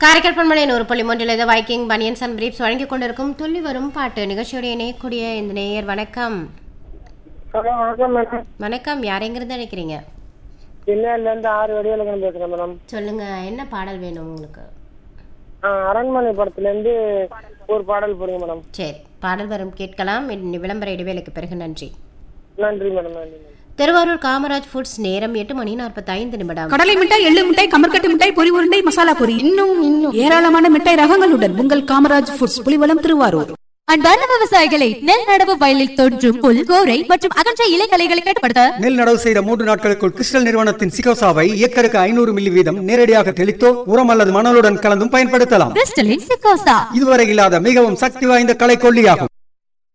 காரைக்கால் பண்பலை நூறு புள்ளி மூன்றில் இது வைக்கிங் பனியன்ஸ் அண்ட் பிரீப்ஸ் வழங்கி கொண்டிருக்கும் துள்ளி வரும் பாட்டு நிகழ்ச்சியோட இணையக்கூடிய இந்த நேயர் வணக்கம் ஹலோ வணக்கம் மேடம் வணக்கம் யாரெங்கிருந்து நினைக்கிறீங்க சென்னையிலேருந்து ஆறு வடிவேலுக்கு பேசுகிறேன் மேடம் சொல்லுங்க என்ன பாடல் வேணும் உங்களுக்கு ஆ, அரண்மனை படத்துலேருந்து ஒரு பாடல் போடுங்க மேடம் சரி பாடல் வரும் கேட்கலாம் இந்த விளம்பர இடைவேளைக்கு பிறகு நன்றி நன்றி மேடம் நன்றி மேடம் திருவாரூர் காமராஜ் ஃபுட்ஸ் நேரம் எட்டு மணி நாற்பத்தைந்து நிமிடம் கடலை மிட்டாய் எள்ளு மிட்டாய் கமர்கட்டு மிட்டாய் பொரி உருண்டை மசாலா பொரி இன்னும் இன்னும் ஏராளமான மிட்டாய் ரகங்களுடன் உங்கள் காமராஜ் ஃபுட்ஸ் புலிவலம் திருவாரூர் அன்பார்ந்த விவசாயிகளை நெல் நடவு வயலில் தோன்றும் புல் கோரை மற்றும் அகன்ற இலைகளைகளை கட்டுப்படுத்த நெல் நடவு செய்த மூன்று நாட்களுக்குள் கிறிஸ்டல் நிறுவனத்தின் சிகோசாவை ஏக்கருக்கு ஐநூறு மில்லி வீதம் நேரடியாக தெளித்தோ உரம் அல்லது மணலுடன் கலந்தும் பயன்படுத்தலாம் கிறிஸ்டலின் சிக்கோசா இதுவரை இல்லாத மிகவும் சக்தி வாய்ந்த களைக்கொல்லியாகும்